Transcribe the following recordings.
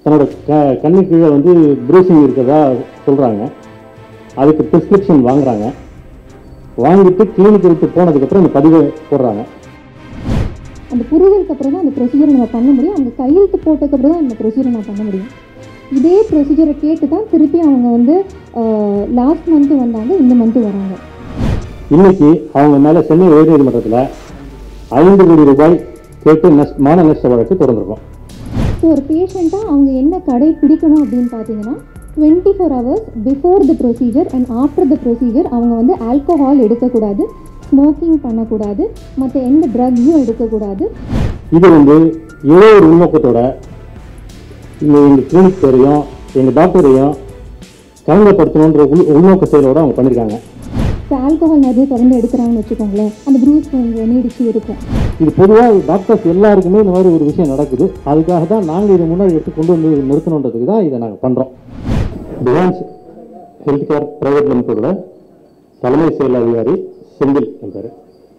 தன்னோட க கண்ணு கீழே வந்து ப்ரூசிங் இருக்கிறதா சொல்கிறாங்க அதுக்கு ப்ரிஸ்கிரிப்ஷன் வாங்குறாங்க வாங்கிட்டு கிளினிக் விட்டு போனதுக்கப்புறம் இந்த பதிவை போடுறாங்க அந்த புரிதலுக்கு அப்புறம் தான் அந்த ப்ரொசீஜரை நம்ம பண்ண முடியும் அவங்க கையெழுத்து போட்டதுக்கு அப்புறம் தான் அந்த ப்ரொசீஜரை நான் பண்ண முடியும் இதே ப்ரொசீஜரை கேட்டு தான் திருப்பி அவங்க வந்து லாஸ்ட் மந்த்து வந்தாங்க இந்த மந்த்து வராங்க இன்னைக்கு அவங்க மேலே சென்னை உயர்நீதிமன்றத்தில் ஐந்து கோடி ரூபாய் கேட்டு நஷ்ட மான நஷ்ட வழக்கு தொடர்ந்துருக்கோம் ஸோ ஒரு பேஷண்ட்டாக அவங்க என்ன கடை பிடிக்கணும் அப்படின்னு பார்த்தீங்கன்னா twenty four hours before the procedure and after the procedure அவங்க வந்து ஆல்கோஹால் எடுக்கக்கூடாது ஸ்மோக்கிங் பண்ணக்கூடாது மற்ற எந்த ட்ரக்ஸும் எடுக்கக்கூடாது இது வந்து ஏதோ ஒரு உள்நோக்கத்தோட இங்கே எங்கள் கிளினிக் பேரையும் எங்கள் டாக்டரையும் கலங்கப்படுத்தணுன்ற உள் உள்நோக்க செயலோட அவங்க பண்ணியிருக்காங்க இப்போ ஆல்கோஹால் நிறைய தொடர்ந்து எடுக்கிறாங்கன்னு வச்சுக்கோங்களேன் அந்த ப்ரூஸ் கொஞ்சம் நீடிச்சு இருக்கும் இது பொதுவாக டாக்டர்ஸ் எல்லாருக்குமே இந்த மாதிரி ஒரு விஷயம் நடக்குது அதுக்காக தான் நாங்கள் இதை முன்னாடி எடுத்து கொண்டு வந்து நிறுத்தணுன்றதுக்கு தான் இதை நாங்கள் பண்ணுறோம் டிவான்ஸ் ஹெல்த் கேர் ப்ரைவேட் லிமிட்டோட தலைமை செயல் அதிகாரி செந்தில் என் பேர்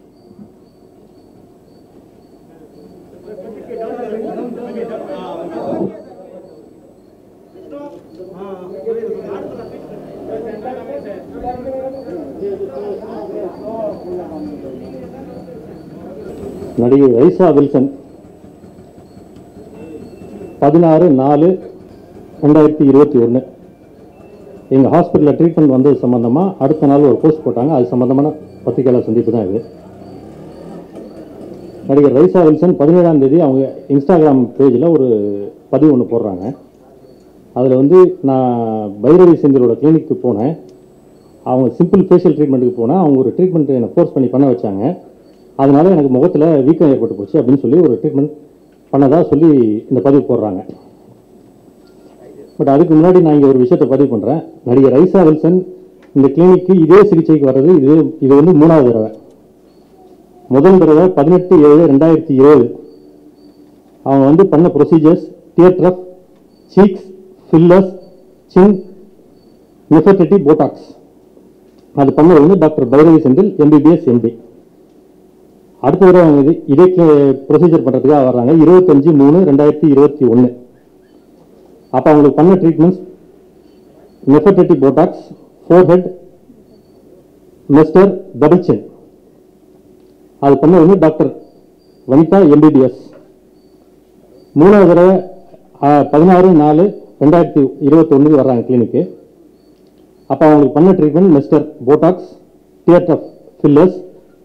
நடிகை ஐசா வில்சன் பதினாறு நாலு ரெண்டாயிரத்தி இருபத்தி ஒன்று எங்கள் ஹாஸ்பிட்டலில் ட்ரீட்மெண்ட் வந்தது சம்மந்தமாக அடுத்த நாள் ஒரு போஸ்ட் போட்டாங்க அது சம்மந்தமான பத்திரிகையாளர் சந்திப்பு தான் இது நடிகர் ரைசா வில்சன் பதினேழாம் தேதி அவங்க இன்ஸ்டாகிராம் பேஜில் ஒரு பதிவு ஒன்று போடுறாங்க அதில் வந்து நான் பைரவி செந்திலோட கிளினிக்கு போனேன் அவங்க சிம்பிள் ஃபேஷியல் ட்ரீட்மெண்ட்டுக்கு போனேன் அவங்க ஒரு ட்ரீட்மெண்ட் என்னை ஃபோர்ஸ் பண்ணி பண்ண வச்சாங்க அதனால எனக்கு முகத்தில் வீக்கம் ஏற்பட்டு போச்சு அப்படின்னு சொல்லி ஒரு ட்ரீட்மெண்ட் பண்ணதா சொல்லி இந்த பதிவு போடுறாங்க பட் அதுக்கு முன்னாடி நான் இங்கே ஒரு விஷயத்தை பதிவு பண்ணுறேன் நடிகர் ரைசா வில்சன் இந்த கிளினிக்கு இதே சிகிச்சைக்கு வர்றது இது இது வந்து மூணாவது தடவை முதல் தடவை பதினெட்டு ஏழு ரெண்டாயிரத்தி இருபது அவங்க வந்து பண்ண procedures tear trough cheeks fillers chin Nefertiti Botox அது பண்ணது வந்து doctor Bhairavi Senthil MBBS MD அடுத்த தடவை அவங்க இது இதே ப்ரொசீஜர் பண்ணுறதுக்காக வர்றாங்க இருபத்தஞ்சு மூணு ரெண்டாயிரத்தி இருபத்தி ஒன்று அப்போ அவங்களுக்கு பண்ண treatments Nefertiti Botox forehead masseter double chin அது பண்ணது வந்து டாக்டர் வனிதா எம்பிபிஎஸ் மூணாவது தடவை பதினாறு நாலு ரெண்டாயிரத்தி இருபத்தொன்னுக்கு வர்றாங்க கிளினிக்கு அப்போ அவங்களுக்கு பண்ண treatment masseter Botox tear trough fillers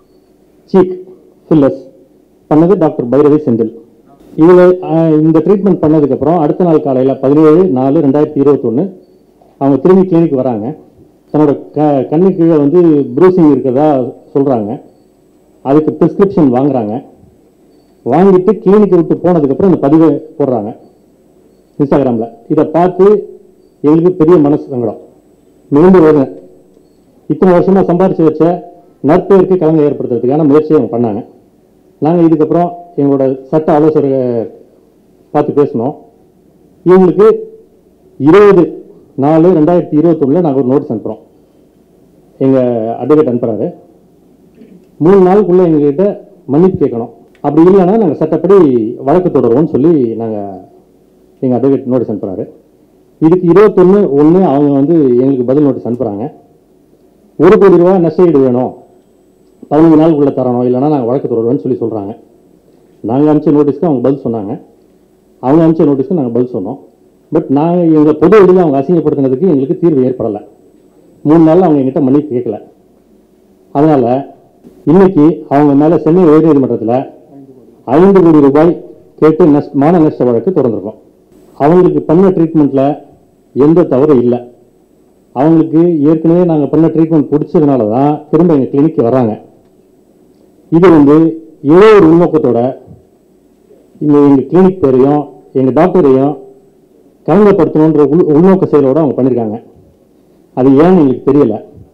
cheek fillers பண்ணது டாக்டர் பைரவி செந்தில் இதில் இந்த ட்ரீட்மெண்ட் பண்ணதுக்கப்புறம் அடுத்த நாள் காலையில் பதினேழு நாலு ரெண்டாயிரத்தி இருபத்தொன்று அவங்க திரும்பி கிளினிக் வராங்க தன்னோட க கண்ணு கீழே வந்து ப்ரூசிங் இருக்கிறதா சொல்கிறாங்க அதுக்கு ப்ரிஸ்கிரிப்ஷன் வாங்குறாங்க வாங்கிட்டு கிளினிக் விட்டு போனதுக்கப்புறம் இந்த பதிவை போடுறாங்க இன்ஸ்டாகிராமில் இதை பார்த்து எங்களுக்கு பெரிய மனசு சங்கடம் மிகுந்து வருங்க இத்தனை வருஷமாக சம்பாரிச்சு வச்ச நற்பெயருக்கு கலங்க ஏற்படுத்துறதுக்கான முயற்சியை அவங்க பண்ணாங்க நாங்கள் இதுக்கப்புறம் எங்களோட சட்ட ஆலோசகரை பார்த்து பேசினோம் இவங்களுக்கு இருபது நாலு ரெண்டாயிரத்தி இருபத்தொன்னில் நாங்கள் ஒரு நோட்டீஸ் அனுப்புகிறோம் எங்கள் அட்வொகேட் அனுப்புகிறாரு மூணு நாளுக்குள்ளே எங்ககிட்ட மன்னிப்பு கேட்கணும் அப்படி இல்லைன்னா நாங்கள் சட்டப்படி வழக்கு தொடருவோம்னு சொல்லி நாங்கள் எங்கள் அட்வொகேட் நோட்டீஸ் அனுப்புகிறாரு இதுக்கு இருபத்தொன்று ஒன்று அவங்க வந்து எங்களுக்கு பதில் நோட்டீஸ் அனுப்புகிறாங்க ஒரு கோடி ரூபா நஷ்டஈடு வேணும் பதினஞ்சு நாளுக்குள்ளே தரணும் இல்லைன்னா நாங்கள் வழக்கு தொடருவோம்னு சொல்லி சொல்கிறாங்க நாங்கள் அனுப்பிச்ச நோட்டீஸ்க்கு அவங்க பதில் சொன்னாங்க அவங்க அனுப்பிச்ச நோட்டீஸ்க்கு நாங்கள் பதில் சொன்னோம் பட் நாங்கள் எங்கள் பொது வெளியில் அவங்க அசிங்கப்படுத்தினதுக்கு எங்களுக்கு தீர்வு ஏற்படலை மூணு நாளில் அவங்க எங்கிட்ட மன்னிப்பு கேட்கல அதனால் இன்னைக்கு அவங்க மேலே சென்னை உயர்நீதிமன்றத்தில் ஐந்து கோடி ரூபாய் கேட்டு நஷ்ட மான நஷ்ட வழக்கு தொடர்ந்துருக்கோம் அவங்களுக்கு பண்ண ட்ரீட்மெண்ட்டில் எந்த தவறும் இல்லை அவங்களுக்கு ஏற்கனவே நாங்கள் பண்ண ட்ரீட்மெண்ட் பிடிச்சதுனால தான் திரும்ப எங்கள் கிளினிக்கு வராங்க இது வந்து ஏதோ ஒரு உள்நோக்கத்தோட இங்கே எங்கள் கிளினிக் பேரையும் எங்கள் டாக்டரையும் கலங்கப்படுத்தணுன்ற உள் உள்நோக்க செயலோட அவங்க பண்ணியிருக்காங்க அது ஏன்னு எங்களுக்கு தெரியல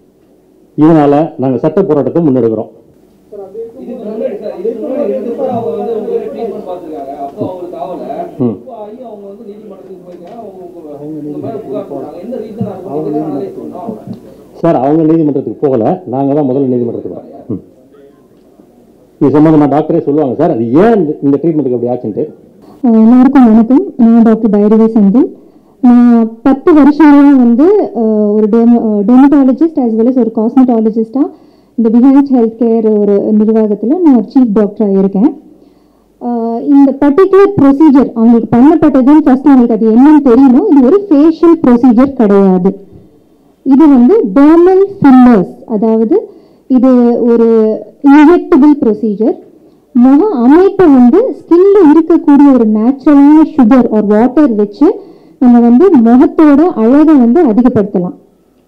இதனால் நாங்கள் சட்ட போராட்டத்தை முன்னெடுக்கிறோம் இதுக்கு முன்னாடி சார் இதுக்கு முன்னாடி ரெண்டு முறை அவங்க வந்து உங்களுக்கு ட்ரீட்மெண்ட் பார்த்துருக்காங்க அப்போ அவங்களுக்கு ஆகல ம். இப்போ ஆகி அவங்க வந்து நீதிமன்றத்துக்கு போயிருக்காங்க அவங்க உங்க உங்க மேல புகார் போட்டாங்க என்ன ரீசன் அவங்க சொன்னோம் சார் அவங்க நீதிமன்றத்துக்கு போகலை நாங்கள் தான் முதல்ல நீதிமன்றத்துக்கு வரோம் ம். இது சம்மந்தமாக டாக்டரே சொல்லுவாங்க சார் அது ஏன் இந்த- இந்த ட்ரீட்மெண்ட்டுக்கு அப்படி ஆச்சுன்ட்டு அஹ் எல்லாருக்கும் வணக்கம் நான் டாக்டர் பைரவி செந்தில் நான் பத்து வருஷங்களா வந்து அஹ், ஒரு டெர்மட்டாலஜிஸ்ட் as well as ஒரு காஸ்மெட்டாலஜிஸ்டாக இந்த பிஹான்ஸ் ஹெல்த் கேர் ஒரு நிர்வாகத்தில் நான் ஒரு சீஃப் டாக்டராக இருக்கேன் அஹ், இந்த பர்டிகுலர் ப்ரொசீஜர் அவங்களுக்கு பண்ணப்பட்டதுன்னு ஃபர்ஸ்ட் அவங்களுக்கு அது என்னன்னு தெரியணும் இது ஒரு ஃபேஷியல் ப்ரொசீஜர் கிடையாது இது வந்து டெர்மல் ஃபில்லர்ஸ் அதாவது இது ஒரு இன்ஜெக்டபிள் ப்ரொசீஜர் முக அமைப்பை வந்து ஸ்கின்ல இருக்கக்கூடிய ஒரு நேச்சுரலான சுகர் ஒரு வாட்டர் வச்சு நம்ம வந்து முகத்தோட அழகை வந்து அதிகப்படுத்தலாம்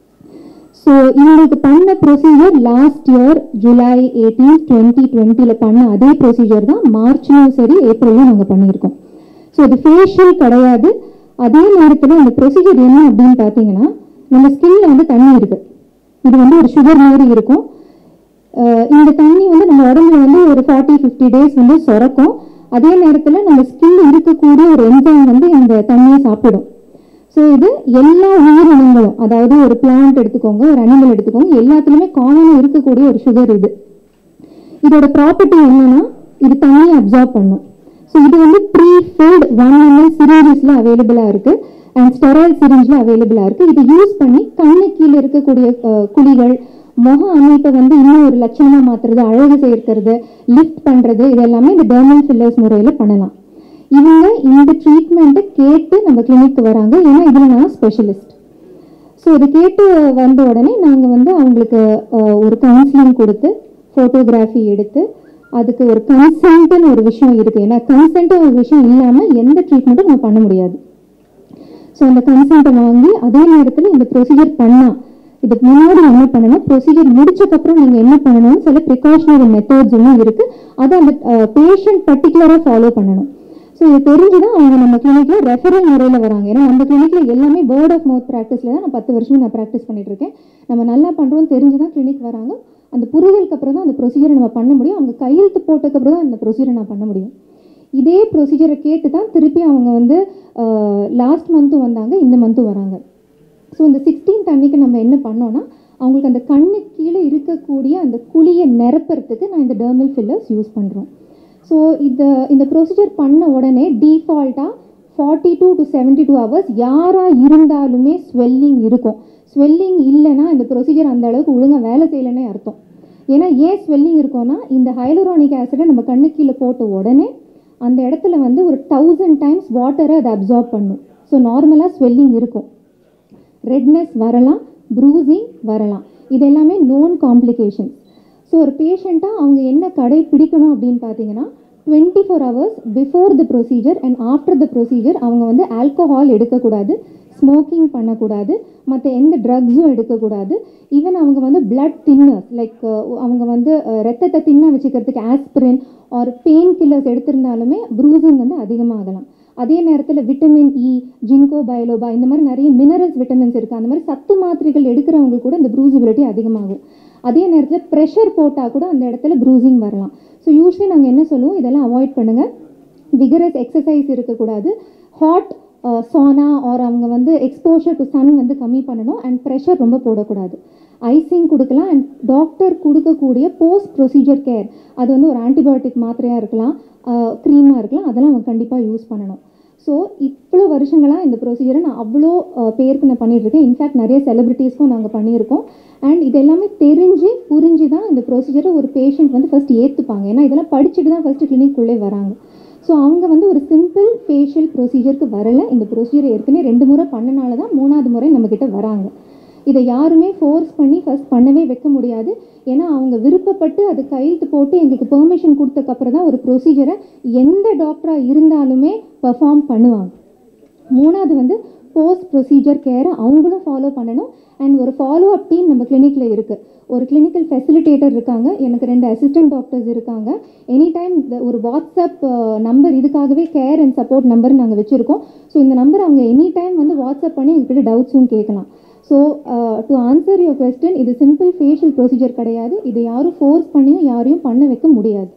ஸோ இவங்களுக்கு பண்ண procedure last year July eighteen twenty டுவெண்ட்டியில் பண்ண அதே ப்ரொசீஜர் தான் மார்ச்லையும் சரி ஏப்ரல்லையும் நாங்கள் பண்ணியிருக்கோம் ஸோ இது ஃபேஷியல் கிடையாது அதே நேரத்தில் இந்த ப்ரொசீஜர் என்ன அப்படின்னு பார்த்தீங்கன்னா நம்ம ஸ்கின்ல வந்து தண்ணி இருக்கு இது வந்து ஒரு சுகர் மாதிரி இருக்கும் அஹ் இந்த தண்ணி வந்து நம்ம உடம்புல வந்து ஒரு ஃபார்ட்டி ஃபிஃப்டி டேஸ் வந்து சுரக்கும் அதே நேரத்தில் நம்ம ஸ்கின்ல இருக்கக்கூடிய ஒரு என்சைம் வந்து இந்த தண்ணியை சாப்பிடும் ஸோ இது எல்லா உயிரினங்களும் அதாவது ஒரு பிளான்ட் எடுத்துக்கோங்க ஒரு அனிமல் எடுத்துக்கோங்க எல்லாத்துலேயுமே காமனாக இருக்கக்கூடிய ஒரு சுகர் இது இதோட ப்ராப்பர்ட்டி என்னன்னா இது தண்ணியை அப்சார்ப் பண்ணும் ஸோ இது வந்து ப்ரீ ஃபில்ட் ஒன் எம்எல் சிரிஞ்சஸில் அவைலபிளாக இருக்கு அண்ட் ஸ்டெராய்ட் சிரிஞ்சில் அவைலபிளாக இருக்கு இதை யூஸ் பண்ணி கண்ணு கீழே இருக்கக்கூடிய அஹ், குழிகள் முக அமைப்பை வந்து இன்னும் ஒரு லட்சணமாக மாற்றுறது அழகு சேர்க்கிறது லிஃப்ட் பண்ணுறது இது எல்லாமே இந்த டெர்மல் ஃபில்லர்ஸ் முறையில் பண்ணலாம் இவங்க இந்த ட்ரீட்மெண்ட்டை கேட்டு நம்ம கிளினிக்கு வராங்க ஏன்னா இதில் நான் ஸ்பெஷலிஸ்ட் ஸோ இது கேட்டு வந்த உடனே நாங்கள் வந்து அவங்களுக்கு அஹ், ஒரு கவுன்சிலிங் கொடுத்து ஃபோட்டோகிராஃபி எடுத்து அதுக்கு ஒரு கன்சென்ட்னு ஒரு விஷயம் இருக்குது ஏன்னா கன்சென்ட் ஒரு விஷயம் இல்லாமல் எந்த ட்ரீட்மெண்ட்டும் நம்ம பண்ண முடியாது ஸோ அந்த கன்சென்ட்டை வாங்கி அதே நேரத்தில் இந்த ப்ரொசீஜர் பண்ணால் இதுக்கு முன்னாடி என்ன பண்ணணும் ப்ரொசீஜர் முடிச்சக்கப்புறம் நீங்கள் என்ன பண்ணணும்னு சில ப்ரிகாஷனரி மெத்தட்ஸ் எல்லாம் இருக்குது அதை அந்த பேஷண்ட் பர்டிகுலராக ஃபாலோ பண்ணணும் ஸோ இது தெரிஞ்சுதான் அவங்க நம்ம கிளினிக்கில் ரெஃபரல் முறையில் வராங்க ஏன்னா நம்ம கிளினிக்கில் எல்லாமே வேர்ட் ஆஃப் மவுத் ப்ராக்டிஸில் தான் நான் பத்து வருஷமா நான் ப்ராக்டிஸ் பண்ணிட்டு இருக்கேன் நம்ம நல்லா பண்ணுறோம்னு தெரிஞ்சு தான் கிளினிக் வராங்க அந்த புரிதலுக்கு அப்புறம் தான் அந்த ப்ரொசீஜரை நம்ம பண்ண முடியும் அவங்க கையெழுத்து போட்டதுக்கப்புறம் தான் அந்த ப்ரொசீஜரை நான் பண்ண முடியும் இதே ப்ரொசீஜரை கேட்டு தான் திருப்பி அவங்க வந்து லாஸ்ட் மந்த்தும் வந்தாங்க இந்த மந்த்தும் வராங்க ஸோ இந்த சிக்ஸ்டீன்த் அன்னைக்கு நம்ம என்ன பண்ணோம்னா அவங்களுக்கு அந்த கண்ணு கீழே இருக்கக்கூடிய அந்த குழியை நிரப்புறதுக்கு நான் இந்த டெர்மல் ஃபில்லர்ஸ் யூஸ் பண்ணுறோம் ஸோ இந்த இந்த ப்ரொசீஜர் பண்ண உடனே டீஃபால்ட்டாக forty two to seventy two hours யாராக இருந்தாலுமே ஸ்வெல்லிங் இருக்கும் ஸ்வெல்லிங் இல்லைன்னா இந்த ப்ரொசீஜர் அந்த அளவுக்கு ஒழுங்காக வேலை செய்யலைன்னே அர்த்தம் ஏன்னா ஏன் ஸ்வெல்லிங் இருக்கும்னா இந்த ஹைலோரானிக் ஆசிடை நம்ம கண்ணு கீழே போட்ட உடனே அந்த இடத்துல வந்து ஒரு தௌசண்ட் டைம்ஸ் வாட்டரை அதை அப்சார்ப் பண்ணும் ஸோ நார்மலாக ஸ்வெல்லிங் இருக்கும் ரெட்னஸ் வரலாம் ப்ரூசிங் வரலாம் இது எல்லாமே நோன் காம்ப்ளிகேஷன்ஸ் ஸோ ஒரு பேஷண்ட்டாக அவங்க என்ன கடைப்பிடிக்கணும் அப்படின்னு பார்த்தீங்கன்னா twenty four hours before the procedure and after the procedure அவங்க வந்து ஆல்கோஹால் எடுக்கக்கூடாது ஸ்மோக்கிங் பண்ணக்கூடாது மற்ற எந்த ட்ரக்ஸும் எடுக்கக்கூடாது ஈவன் அவங்க வந்து பிளட் தின்னர்ஸ் லைக் அவங்க வந்து அஹ், ரத்தத்தை தின்ன வச்சுக்கிறதுக்கு ஆஸ்பிரின் ஆர் பெயின் கில்லர்ஸ் எடுத்திருந்தாலுமே ப்ரூசிங் வந்து அதிகமாகலாம் அதே நேரத்தில் விட்டமின் இ ஜிங்கோ பயோலோபா இந்த மாதிரி நிறைய மினரல்ஸ் விட்டமின்ஸ் இருக்குது அந்த மாதிரி சத்து மாத்திரைகள் எடுக்கிறவங்க கூட இந்த ப்ரூசிபிலிட்டி அதிகமாகும் அதே நேரத்தில் ப்ரெஷர் போட்டால் கூட அந்த இடத்துல ப்ரூசிங் வரலாம் ஸோ யூஸ்வலி நாங்கள் என்ன சொல்லுவோம் இதெல்லாம் அவாய்ட் பண்ணுங்கள் விகரஸ் எக்ஸசைஸ் இருக்கக்கூடாது ஹாட் சோனா ஆர் அவங்க வந்து எக்ஸ்போஷர் டு சன் வந்து கம்மி பண்ணணும் அண்ட் ப்ரெஷர் ரொம்ப போடக்கூடாது ஐசிங் கொடுக்கலாம் அண்ட் டாக்டர் கொடுக்கக்கூடிய போஸ்ட் ப்ரொசீஜர் கேர் அது வந்து ஒரு ஆன்டிபயோட்டிக் மாத்திரையாக இருக்கலாம் க்ரீமாக இருக்கலாம் அதெல்லாம் அவங்க கண்டிப்பாக யூஸ் பண்ணணும் ஸோ இவ்வளோ வருஷங்களாக இந்த ப்ரொசீஜரை நான் அவ்வளோ அஹ், பேருக்கு நான் பண்ணிகிட்ருக்கேன் இன்ஃபேக்ட் நிறைய செலிபிரிட்டிஸ்க்கும் நாங்கள் பண்ணியிருக்கோம் அண்ட் இது எல்லாமே தெரிஞ்சு புரிஞ்சு தான் இந்த ப்ரொசீஜரை ஒரு பேஷண்ட் வந்து ஃபஸ்ட் ஏற்றுப்பாங்க ஏன்னா இதெல்லாம் படிச்சுட்டு தான் ஃபஸ்ட்டு கிளினிக்குள்ளே வராங்க ஸோ அவங்க வந்து ஒரு சிம்பிள் ஃபேஷியல் ப்ரொசீஜருக்கு வரல இந்த ப்ரொசீஜர் ஏற்கனவே ரெண்டு முறை பண்ணனால தான் மூணாவது முறை நம்மக்கிட்ட வராங்க இதை யாருமே ஃபோர்ஸ் பண்ணி ஃபர்ஸ்ட் பண்ணவே வைக்க முடியாது ஏன்னா அவங்க விருப்பப்பட்டு அது கையெழுத்து போட்டு எங்களுக்கு பெர்மிஷன் கொடுத்தக்கப்புறம் தான் ஒரு ப்ரொசீஜரை எந்த டாக்டராக இருந்தாலுமே பெர்ஃபார்ம் பண்ணுவாங்க மூணாவது வந்து போஸ்ட் ப்ரொசீஜர் கேரை அவங்களும் ஃபாலோ பண்ணணும் அண்ட் ஒரு ஃபாலோ அப் டீம் நம்ம கிளினிக்கில் இருக்குது ஒரு கிளினிக்கல் ஃபெசிலிட்டேட்டர் இருக்காங்க எனக்கு ரெண்டு அசிஸ்டன்ட் டாக்டர்ஸ் இருக்காங்க எனி டைம் ஒரு வாட்ஸ்அப் நம்பர் இதுக்காகவே கேர் அண்ட் சப்போர்ட் நம்பர் நாங்கள் வச்சுருக்கோம் ஸோ இந்த நம்பர் அவங்க எனி டைம் வந்து வாட்ஸ்அப் பண்ணி எங்ககிட்ட டவுட்ஸும் கேட்கலாம் so to answer your question இது சிம்பிள் ஃபேஷியல் ப்ரொசீஜர் கிடையாது இது யாரும் ஃபோர்ஸ் பண்ணியும் யாரையும் பண்ண வைக்க முடியாது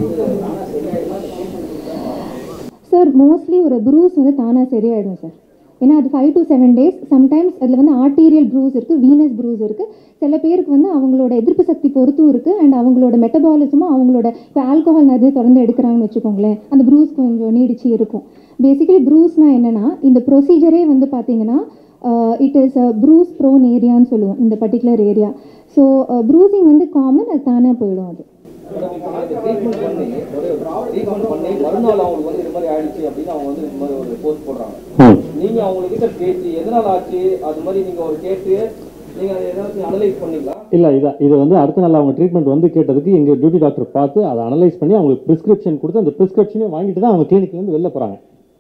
சார் மோஸ்ட்லி ஒரு ப்ரூஸ் வந்து தானாக சரியாயிடும் சார் ஏன்னா அது five to seven days sometimes அதில் வந்து ஆர்டீரியல் ப்ரூஸ் இருக்குது வீனஸ் ப்ரூஸ் இருக்குது சில பேருக்கு வந்து அவங்களோட எதிர்ப்பு சக்தி பொறுத்தும் இருக்குது அண்ட் அவங்களோட மெட்டபாலிசமும் அவங்களோட இப்போ ஆல்கஹால் நிறைய தொடர்ந்து எடுக்கிறாங்கன்னு வச்சுக்கோங்களேன் அந்த ப்ரூஸ் கொஞ்சம் நீடிச்சு இருக்கும் பேசிக்கலி ப்ரூஸ்னால் என்னென்னா இந்த ப்ரொசீஜரே வந்து பார்த்தீங்கன்னா இட் இஸ் ப்ரூஸ் ப்ரோன் ஏரியான்னு சொல்லுவோம் இந்த பர்டிகுலர் ஏரியா ஸோ ப்ரூசிங் வந்து காமன் அது தானே போயிடும் அது ட்ரீட்மெண்ட் பண்ணி ஒரு ட்ரீட்மெண்ட் பண்ணி மறுநாள் அவங்களுக்கு வந்து இது மாதிரி ஆயிடுச்சு அப்படின்னு அவங்க வந்து இது மாதிரி ஒரு போஸ்ட் போடுறாங்க ம் நீங்க அவங்க கிட்ட பேசி எதனால ஆச்சு அது மாதிரி நீங்க ஒரு கேட்டு நீங்க அதை ஏதாச்சும் அனலைஸ் பண்ணீங்களா இல்லை இதை இது வந்து அடுத்த நாள் அவங்க ட்ரீட்மெண்ட் வந்து கேட்டதுக்கு எங்கள் டியூட்டி டாக்டர் பார்த்து அதை அனலைஸ் பண்ணி அவங்களுக்கு ப்ரிஸ்கிரிப்ஷன் கொடுத்து அந்த ப்ரிஸ்கிரிப்ஷனையும் வாங்கிட்டு தான் அவங்க கிளினிக்லேருந்து வெளில போகிறாங்க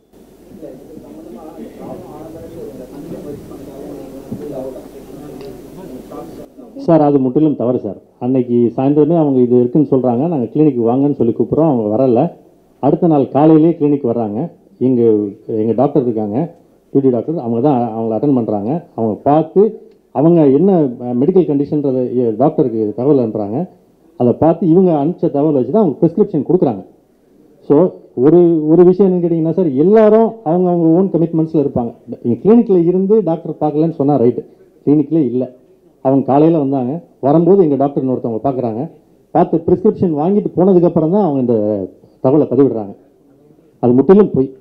சார் அது முற்றிலும் தவறு சார் அன்னைக்கு சாயந்தரமே அவங்க இது இருக்குன்னு சொல்கிறாங்க நாங்கள் கிளினிக் வாங்கன்னு சொல்லி கூப்பிட்றோம் அவங்க வரல அடுத்த நாள் காலையிலே கிளினிக் வர்றாங்க எங்கள் எங்கள் டாக்டர் இருக்காங்க டியூட்டி டாக்டர் அவங்க தான் அவங்கள அட்டன் பண்ணுறாங்க அவங்க பார்த்து அவங்க என்ன மெடிக்கல் கண்டிஷன்றதை டாக்டருக்கு தகவல் அனுப்புகிறாங்க அதை பார்த்து இவங்க அனுப்பிச்ச தகவல் வச்சு தான் அவங்க ப்ரிஸ்கிரிப்ஷன் கொடுக்குறாங்க ஸோ ஒரு ஒரு விஷயம் என்னன்னு கேட்டிங்கன்னா சார் எல்லாரும் அவங்க அவங்க ஓன் கமிட்மெண்ட்ஸில் இருப்பாங்க கிளினிக்கில் இருந்து டாக்டர் பார்க்கலன்னு சொன்னால் ரைட்டு கிளினிக்கில் இல்லை அவங்க காலையில் வந்தாங்க வரும்போது எங்கள் டாக்டர் ஒருத்தவங்க பார்க்குறாங்க பார்த்து ப்ரிஸ்கிரிப்ஷன் வாங்கிட்டு போனதுக்கப்புறம் தான் அவங்க இந்த தகவலை பதிவிடுறாங்க அது முற்றிலும் பொய்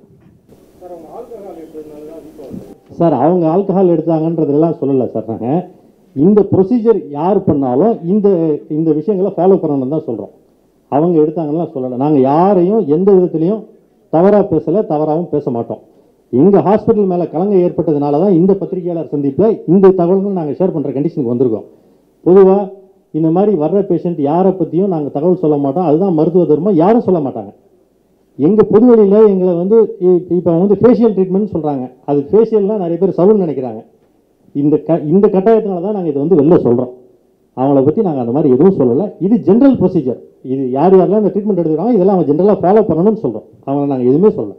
சார் அவங்க ஆல்கஹால் எடுத்தாங்கன்றதெல்லாம் சொல்லலை சார் நாங்கள் இந்த ப்ரொசீஜர் யார் பண்ணாலும் இந்த இந்த விஷயங்களை ஃபாலோ பண்ணணும்னு தான் சொல்கிறோம் அவங்க எடுத்தாங்கலாம் சொல்லலை நாங்கள் யாரையும் எந்த விதத்துலையும் தவறாக பேசலை தவறாகவும் பேச மாட்டோம் எங்கள் ஹாஸ்பிட்டல் மேலே கலங்க ஏற்பட்டதுனால தான் இந்த பத்திரிகையாளர் சந்திப்பில் இந்த தகவல்கள் நாங்கள் ஷேர் பண்ணுற கண்டிஷனுக்கு வந்திருக்கோம் பொதுவாக இந்த மாதிரி வர்ற பேஷண்ட் யாரை பற்றியும் நாங்கள் தகவல் சொல்ல மாட்டோம் அதுதான் மருத்துவ தர்மம் யாரும் சொல்ல மாட்டாங்க எங்கள் பொதுவெளியில் எங்களை வந்து இப்போ வந்து ஃபேஷியல் ட்ரீட்மெண்ட் சொல்கிறாங்க அது ஃபேஷியல்னால் நிறைய பேர் சவுண்ட் நினைக்கிறாங்க இந்த க இந்த கட்டாயத்தினால தான் நாங்கள் இதை வந்து வெளில சொல்கிறோம் அவங்கள பற்றி நாங்கள் அந்த மாதிரி எதுவும் சொல்லலை இது ஜென்ரல் ப்ரொசீஜர் இது யார் யாரெல்லாம் இந்த ட்ரீட்மெண்ட் எடுத்துக்கிறாங்க இதெல்லாம் அவங்க ஜென்ரலாக ஃபாலோ பண்ணணும்னு சொல்கிறோம் அவங்கள நாங்கள் எதுவுமே சொல்லலை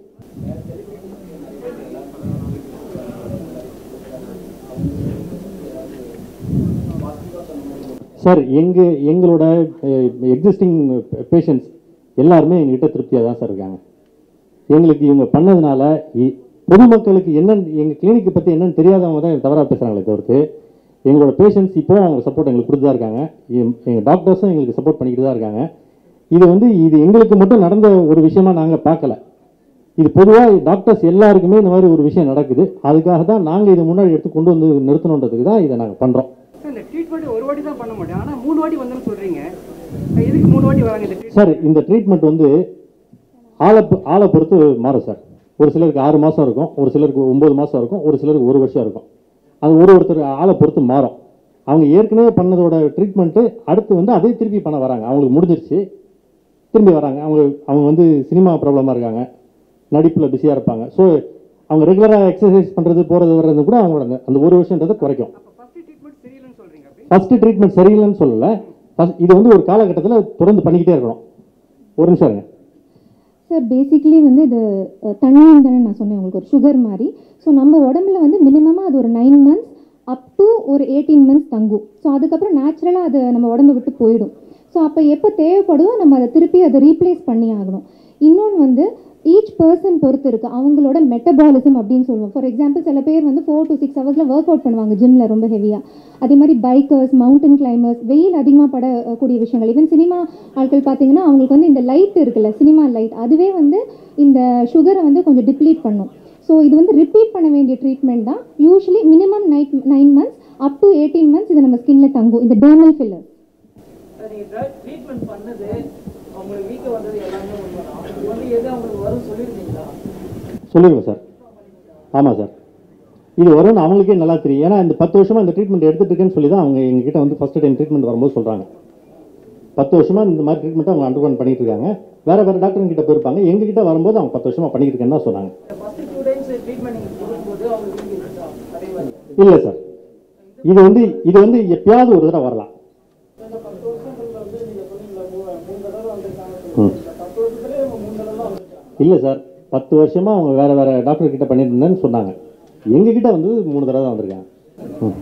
சார் எங்கள் எங்களோட எக்ஸிஸ்டிங் பேஷண்ட்ஸ் எல்லாருமே எங்ககிட்ட திருப்தியாக தான் சார் இருக்காங்க எங்களுக்கு இவங்க பண்ணதுனால இ- பொதுமக்களுக்கு என்னன்னு எங்கள் கிளினிக்கை பற்றி என்னன்னு தெரியாதவங்க தான் தவறாக பேசுகிறாங்களே தவிர்த்து எங்களோட பேஷண்ட்ஸ் இப்போ அவங்க சப்போர்ட் எங்களுக்கு கொடுத்து தான் இருக்காங்க எங்கள் டாக்டர்ஸும் எங்களுக்கு சப்போர்ட் பண்ணிக்கிட்டு தான் இருக்காங்க இது வந்து இது எங்களுக்கு மட்டும் நடந்த ஒரு விஷயமா நாங்கள் பார்க்கல இது பொதுவாக டாக்டர்ஸ் எல்லாருக்குமே இந்த மாதிரி ஒரு விஷயம் நடக்குது அதுக்காக தான் நாங்கள் இதை முன்னாடி எடுத்து கொண்டு வந்து நிறுத்தணுன்றதுக்கு தான் இதை நாங்கள் பண்ணுறோம் சார் இந்த ட்ரீட்மெண்ட் ஒரு வாட்டி தான் பண்ண மாட்டேன் ஆனால் மூணு வாட்டி வந்தேன்னு சொல்கிறீங்க எதுக்கு மூணு வாட்டி வராங்க இந்த ட்ரீட்மெண்ட் சார் இந்த ட்ரீட்மெண்ட் வந்து ஆளை பொ- ஆளை பொறுத்து மாறும் சார் ஒரு சிலருக்கு ஆறு மாதம் இருக்கும் ஒரு சிலருக்கு ஒம்பது மாதம் இருக்கும் ஒரு சிலருக்கு ஒரு வருஷம் இருக்கும் அது ஒரு ஒருத்தர் ஆளை பொறுத்து மாறும் அவங்க ஏற்கனவே பண்ணதோட ட்ரீட்மெண்ட்டு அடுத்து வந்து அதே திருப்பி பண்ண வராங்க அவங்களுக்கு முடிஞ்சிருச்சு திரும்பி வராங்க அவங்க அவங்க வந்து சினிமா ப்ராப்ளமாக இருக்காங்க நடிப்பில் பிஸியாக இருப்பாங்க ஸோ அவங்க ரெகுலராக எக்ஸசைஸ் பண்ணுறது போகிறது வர்றது கூட அவங்களோட அந்த- அந்த ஒரு வருஷன்றதை குறைக்கும் அப்போ ஃபஸ்ட்டு ட்ரீட்மெண்ட் சரியில்லைன்னு சொல்கிறீங்க அப்படி ஃபஸ்ட்டு ட்ரீட்மெண்ட் சரியில்லைன்னு சொல்லலை ஃபஸ்ட் இது வந்து ஒரு காலகட்டத்தில் தொடர்ந்து பண்ணிக்கிட்டே இருக்கணும் ஒரு நிமிஷம் இருங்க சார் பேசிக்கலி வந்து இது அஹ், தண்ணின்னு தானே நான் சொன்னேன் உங்களுக்கு ஒரு சுகர் மாதிரி ஸோ நம்ம உடம்புல வந்து மினிமமாக அது ஒரு நைன் மந்த்ஸ் அப் டு ஒரு எயிட்டீன் மந்த்ஸ் தங்கும் ஸோ அதுக்கப்புறம் நேச்சுரலாக அது நம்ம உடம்பை விட்டு போயிடும் ஸோ அப்போ எப்போ தேவைப்படுதோ நம்ம அதை திருப்பி அதை ரீப்ளேஸ் பண்ணி ஆகணும் இன்னொன்று வந்து ஈச் பர்சன் பொறுத்து இருக்குது அவங்களோட மெட்டபாலிசம் அப்படின்னு சொல்லுவோம் ஃபார் எக்ஸாம்பிள் சில பேர் வந்து ஃபோர் to சிக்ஸ் ஹவர்ஸில் ஒர்க் அவுட் பண்ணுவாங்க ஜிம்மில் ரொம்ப ஹெவியாக அதே மாதிரி பைக்கர்ஸ் மவுண்டன் கிளைமர்ஸ் வெயில் அதிகமாக படக்கூடிய விஷயங்கள் ஈவன் சினிமா ஆட்கள் பார்த்தீங்கன்னா அவங்களுக்கு வந்து இந்த லைட் இருக்குல்ல சினிமா லைட் அதுவே வந்து இந்த சுகரை வந்து கொஞ்சம் டிப்ளீட் பண்ணும் ஸோ இது வந்து ரிப்பீட் பண்ண வேண்டிய ட்ரீட்மெண்ட் தான் usually minimum night nine months up to eighteen months இது நம்ம ஸ்கின்ல தங்கும் இந்த டெர்மல் ஃபில்லர் நீங்கள் ட்ரீட்மெண்ட் பண்ணது அவங்களுக்கு வீக்க வந்தது எல்லாமே உண்மைதான் இது வந்து எது அவங்களுக்கு வரும் சொல்லியிருந்தீங்களா சொல்லுங்க சார் ஆமாம் சார் இது வரும்னு அவங்களுக்கே நல்லா தெரியும் ஏன்னா இந்த பத்து வருஷமாக இந்த ட்ரீட்மெண்ட் எடுத்துட்டு இருக்கேன்னு சொல்லி தான் அவங்க எங்ககிட்ட வந்து ஃபஸ்ட்டு டைம் ட்ரீட்மெண்ட் வரும்போது சொல்கிறாங்க பத்து வருஷமாக இந்த மாதிரி ட்ரீட்மெண்ட் அவங்க அண்டர்கோன் பண்ணிட்டு இருக்காங்க வேற வேற டாக்டர் கிட்ட போயிருப்பாங்க எங்ககிட்ட வரும்போது அவங்க பத்து வருஷமாக பண்ணிட்டு இருக்கேன்னு தான் சொன்னாங்க ஃபஸ்ட்டு டூ டைம்ஸ் ட்ரீட்மெண்ட் நீங்கள் கொடுக்கும்போது அவங்களுக்கு வீங்க இருக்கா அதே மாதிரி இல்லை சார் இது வந்து இது வந்து எப்பயாவது ஒரு தடவை வரலாம் ம். இல்லை சார் பத்து வருஷமா அவங்க வேற வேற டாக்டர் கிட்ட பண்ணிட்டு இருந்தேன்னு சொன்னாங்க எங்ககிட்ட வந்து மூணு தடவை தான் வந்திருக்காங்க ம்.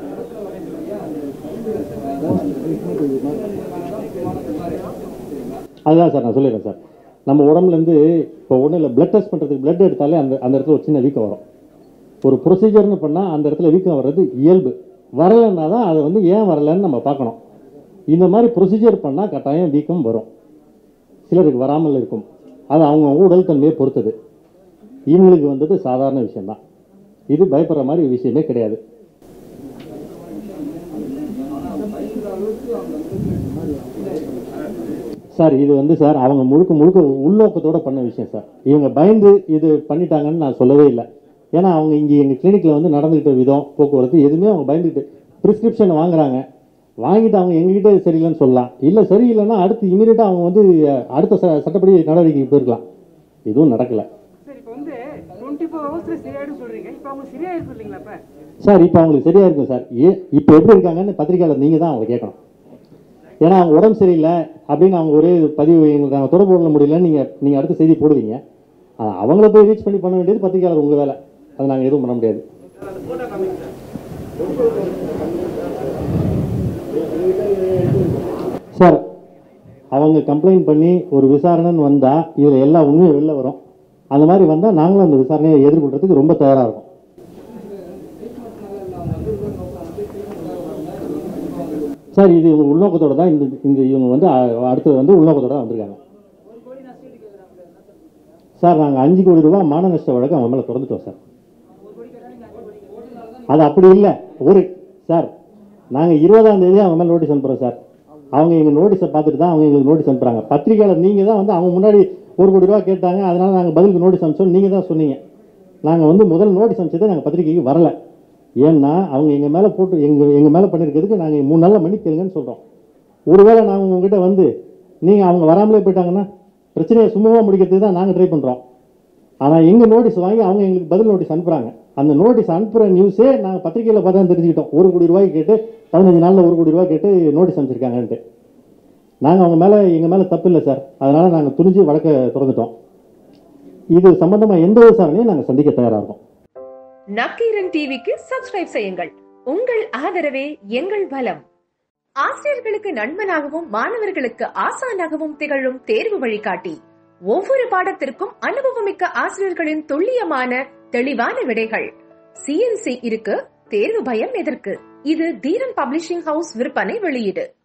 அதுதான் சார் நான் சொல்லிடுறேன் சார் நம்ம உடம்புலேருந்து இப்போ ஒன்றும் இல்லை பிளட் டெஸ்ட் பண்ணுறதுக்கு பிளட் எடுத்தாலே அந்த அந்த இடத்துல ஒரு சின்ன வீக்கம் வரும் ஒரு ப்ரொசீஜர்னு பண்ணால் அந்த இடத்துல வீக்கம் வர்றது இயல்பு வரலைன்னா தான் அதை வந்து ஏன் வரலைன்னு நம்ம பார்க்கணும் இந்த மாதிரி ப்ரொசீஜர் பண்ணால் கட்டாயம் வீக்கம் வரும் சிலருக்கு வராமல் இருக்கும் அது அவங்கவுங்க உடல் தன்மையை பொறுத்தது இவங்களுக்கு வந்தது சாதாரண விஷயம்தான் இது பயப்படுற மாதிரி விஷயமே கிடையாது சார் இது வந்து சார் அவங்க முழுக்க முழுக்க உள்நோக்கத்தோட பண்ண விஷயம் சார் இவங்க பயந்து இது பண்ணிட்டாங்கன்னு நான் சொல்லவே இல்லை ஏன்னா அவங்க இங்கே எங்கள் கிளினிக்கில் வந்து நடந்துக்கிட்ட விதம் போக்குவரத்து எதுவுமே அவங்க பயந்துக்கிட்டு ப்ரிஸ்கிரிப்ஷன் வாங்குறாங்க வாங்கிட்டு அவங்க எங்ககிட்ட சரியில்லைன்னு சொல்லலாம் இல்லை சரியில்லைன்னா அடுத்து இமீடியட்டாக அவங்க வந்து அஹ், அடுத்த ச சட்டப்படி நடவடிக்கைக்கு போயிருக்கலாம் எதுவும் நடக்கலை சார் இப்போ வந்து டுவெண்ட்டி ஃபோர் ஹவர்ஸ்ல சரியாயிடும் சொல்றீங்க இப்போ அவங்க சரியா இருக்கு இல்லைங்களா இப்ப சார் இப்போ அவங்களுக்கு சரியா இருக்கும் சார் ஏ இப்போ எப்படி இருக்காங்கன்னு பத்திரிக்கையாளர் நீங்கள் தான் அவங்க கேட்கணும் ஏன்னா அவங்க உடம்பு சரியில்லை அப்படின்னு அவங்க ஒரே பதிவு எங்களுக்கு நாங்கள் தொடர்பு கொள்ள முடியலன்னு நீங்கள் நீங்கள் அடுத்த செய்தி போடுவீங்க ஆனா, அவங்கள போய் ரீச் பண்ணி பண்ண வேண்டியது பத்திரிக்கையாளர் உங்கள் வேலை அதை நாங்கள் எதுவும் பண்ண முடியாது சார் அவங்க கம்ப்ளைண்ட் பண்ணி ஒரு விசாரணைன்னு வந்தால் இதில் எல்லா உண்மையும் வெளில வரும் அந்த மாதிரி வந்தால் நாங்களும் அந்த விசாரணையை எதிர்கொள்றதுக்கு ரொம்ப தயாராக இருக்கும் சார் இது இவங்க உள்நோக்கத்தோட தான் இந்த இந்த இவங்க வந்து அ- அடுத்தது வந்து உள்நோக்கத்தோட தான் வந்திருக்காங்க சார் நாங்கள் அஞ்சு கோடி ரூபாய் மான நஷ்ட வழக்கு அவங்க மேலே திறந்துட்டோம் சார் அது அப்படி இல்லை ஒரு சார் நாங்கள் இருபதாம் தேதி அவங்க மேலே நோட்டீஸ் அனுப்புகிறோம் சார் அவங்க எங்கள் நோட்டீஸை பார்த்துட்டு தான் அவங்க எங்களுக்கு நோட்டீஸ் அனுப்புகிறாங்க பத்திரிக்கையாளர் நீங்கள் தான் வந்து அவங்க முன்னாடி ஒரு கோடி ரூபா கேட்டாங்க அதனால நாங்கள் பதிலுக்கு நோட்டீஸ் அனுப்பிச்சோம் நீங்கள் தான் சொன்னீங்க நாங்கள் வந்து முதல் நோட்டீஸ் அனுப்பிச்சதே நாங்கள் பத்திரிக்கைக்கு வரல ஏன்னா அவங்க எங்கள் மேலே போட்டு எங்கள் எங்கள் மேலே பண்ணியிருக்கிறதுக்கு நாங்கள் மூணு நாளில் மன்னிப்பு கேளுங்கன்னு சொல்கிறோம் ஒருவேளை நாங்கள் உங்ககிட்ட வந்து நீங்கள் அவங்க வராமலே போயிட்டாங்கன்னா பிரச்சனையை சுமூகமாக முடிக்கிறதுக்கு தான் நாங்கள் ட்ரை பண்ணுறோம் ஆனால் எங்கள் நோட்டீஸ் வாங்கி அவங்க எங்களுக்கு பதில் நோட்டீஸ் அனுப்புகிறாங்க அந்த நோட்டீஸ் அனுப்புகிற நியூஸே நாங்கள் பத்திரிக்கையில் பார்த்தா தான் தெரிஞ்சுக்கிட்டோம் ஒரு கோடி ரூபாய்க்கு கேட்டு பதினஞ்சு நாளில் ஒரு கோடி ரூபாய் கேட்டு நோட்டீஸ் அனுப்பிச்சிருக்காங்கன்ட்டு நாங்கள் அவங்க மேலே எங்கள் மேலே தப்பு இல்லை சார் அதனால் நாங்கள் துணிஞ்சு வழக்கை திறந்துட்டோம் இது சம்பந்தமாக எந்த விசாரணையும் நாங்கள் சந்திக்க தயாராக இருக்கோம் நக்கீரன் டிவிக்கு சப்ஸ்கிரைப் செய்யுங்கள் உங்கள் ஆதரவே எங்கள் பலம் ஆசிரியர்களுக்கு நண்பனாகவும் மாணவர்களுக்கு ஆசானாகவும் திகழும் தேர்வு வழிகாட்டி ஒவ்வொரு பாடத்திற்கும் அனுபவமிக்க ஆசிரியர்களின் துல்லியமான தெளிவான விடைகள் சிஎன்சி இருக்கு தேர்வு பயம் எதற்கு இது தீரன் பப்ளிஷிங் ஹவுஸ் விற்பனை வெளியீடு